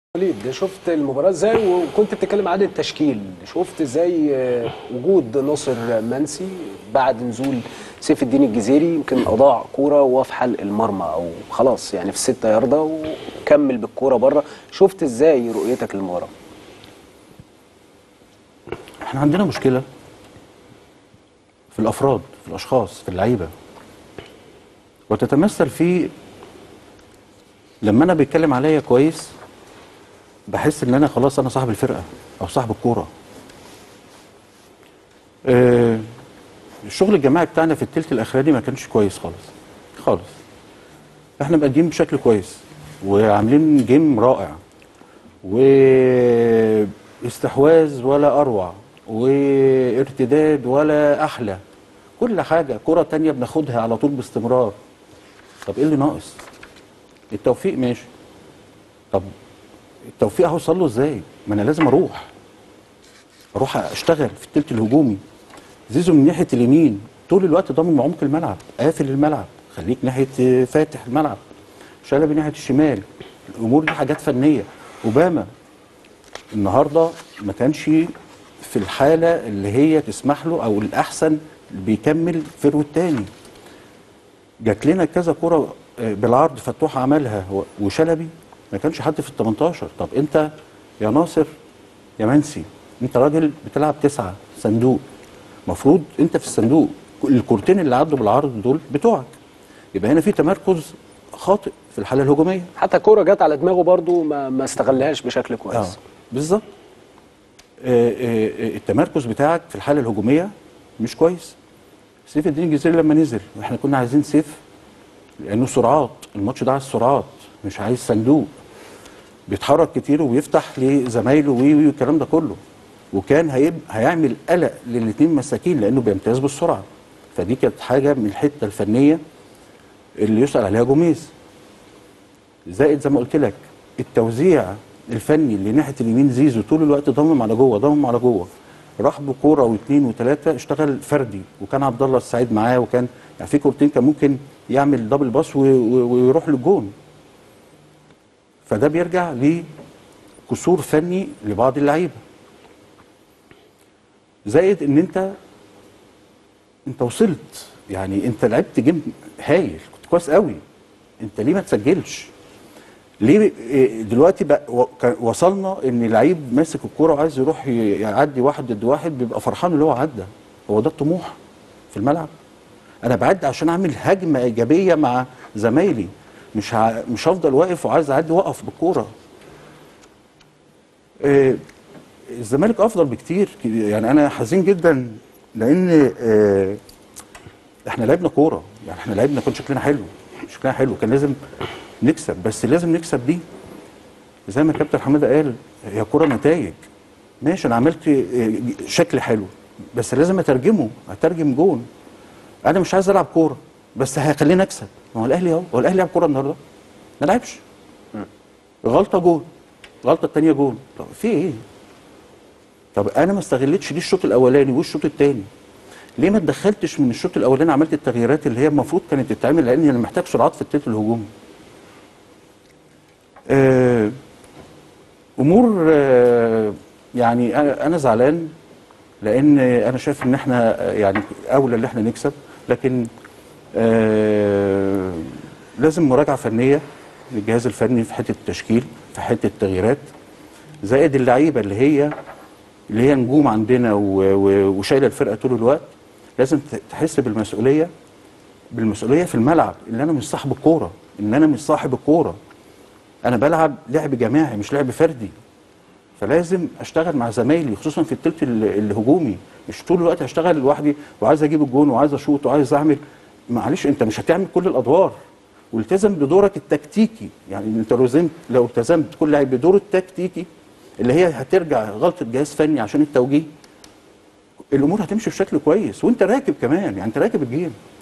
وليد شفت المباراة ازاي وكنت بتتكلم عن التشكيل شفت ازاي آه، وجود ناصر منسي بعد نزول سيف الدين الجزيري يمكن اضاع كورة وهو في حلق المرمى او خلاص يعني في الستة ياردة وكمل بالكورة بره شفت ازاي رؤيتك للمباراة احنا عندنا مشكلة في الأفراد في الأشخاص في اللعيبة وتتمثل في لما أنا بيتكلم عليا كويس بحس إن أنا خلاص أنا صاحب الفرقة أو صاحب الكورة اه الشغل الجماعي بتاعنا في التلت الأخراني ما كانش كويس خالص خالص احنا مقدمين بشكل كويس وعاملين جيم رائع واستحواذ ولا اروع وارتداد ولا احلى كل حاجه كره تانية بناخدها على طول باستمرار طب ايه اللي ناقص التوفيق ماشي طب التوفيق هوصل له ازاي ما انا لازم اروح اروح اشتغل في التلت الهجومي زيزو من ناحيه اليمين طول الوقت ضامن عمق الملعب قافل الملعب خليك ناحيه فاتح الملعب شلبي ناحيه الشمال الامور دي حاجات فنيه اوباما النهارده ما كانش في الحاله اللي هي تسمح له او الاحسن بيكمل فرو التاني جات لنا كذا كره آه، بالعرض فتوح عملها و- وشلبي ما كانش حد في ال 18 طب انت يا ناصر يا منسي انت راجل بتلعب تسعه صندوق المفروض انت في الصندوق الكورتين اللي عدوا بالعرض دول بتوعك يبقى هنا في تمركز خاطئ في الحاله الهجوميه حتى كورة جت على دماغه برضو ما, ما استغلهاش بشكل اه كويس بالظبط آه، آه، آه، التمركز بتاعك في الحاله الهجوميه مش كويس سيف الدين الجزيري لما نزل احنا كنا عايزين سيف لانه سرعات الماتش ده عايز سرعات مش عايز صندوق بيتحرك كتير وبيفتح لزمايله وي وي والكلام ده كله وكان هيب... هيعمل قلق للاثنين مساكين لانه بيمتاز بالسرعه فدي كانت حاجه من الحته الفنيه اللي يسال عليها جوميز زائد زي ما قلت لك التوزيع الفني اللي ناحيه اليمين زيزو طول الوقت ضمم على جوه ضمم على جوه راح بكوره واثنين وثلاثه اشتغل فردي وكان عبد الله السعيد معاه وكان يعني في كورتين كان ممكن يعمل دبل باس و- و- ويروح للجون فده بيرجع لكسور فني لبعض اللعيبه زائد ان انت انت وصلت يعني انت لعبت جيم هايل كنت كويس قوي انت ليه ما تسجلش ليه إيه دلوقتي بقى و- كان- وصلنا ان لعيب ماسك الكوره وعايز يروح ي- يعدي واحد ضد واحد بيبقى فرحان اللي هو عدى هو ده الطموح في الملعب انا بعد عشان اعمل هجمه ايجابيه مع زمايلي مش ه... مش هفضل واقف وعايز اعدي واقف بالكوره إيه الزمالك افضل بكتير يعني انا حزين جدا لان آه، احنا لعبنا كوره يعني احنا لعبنا كان شكلنا حلو شكلنا حلو كان لازم نكسب بس لازم نكسب دي زي ما كابتن حماده قال هي كوره نتائج ماشي انا عملت آه، شكل حلو بس لازم اترجمه اترجم جون انا مش عايز العب كوره بس هيخليني اكسب ما هو الاهلي اهو هو الاهلي لعب كوره النهارده ما لعبش غلطه جون غلطه الثانيه جون طب في ايه طب انا ما استغلتش ليه الشوط الاولاني والشوط الثاني ليه ما اتدخلتش من الشوط الاولاني عملت التغييرات اللي هي المفروض كانت تتعمل لان انا محتاج سرعات في التلت الهجومي آه، امور آه، يعني انا أنا زعلان لان انا شايف ان احنا آه، يعني اولى ان احنا نكسب لكن آه، لازم مراجعه فنيه للجهاز الفني في حته التشكيل في حته التغييرات زائد اللعيبه اللي هي اللي هي نجوم عندنا و- و- وشايله الفرقه طول الوقت لازم ت- تحس بالمسؤوليه بالمسؤوليه في الملعب ان انا مش صاحب الكوره ان انا مش صاحب الكوره انا بلعب لعب جماعي مش لعب فردي فلازم اشتغل مع زمايلي خصوصا في التلت ال- الهجومي مش طول الوقت هشتغل لوحدي وعايز اجيب الجون وعايز اشوط وعايز اعمل معلش انت مش هتعمل كل الادوار والتزم بدورك التكتيكي يعني انت لو لزمت لو التزمت كل لاعب بدوره التكتيكي اللي هي هترجع غلطه جهاز فني عشان التوجيه الامور هتمشي بشكل كويس وانت راكب كمان يعني انت راكب الجيم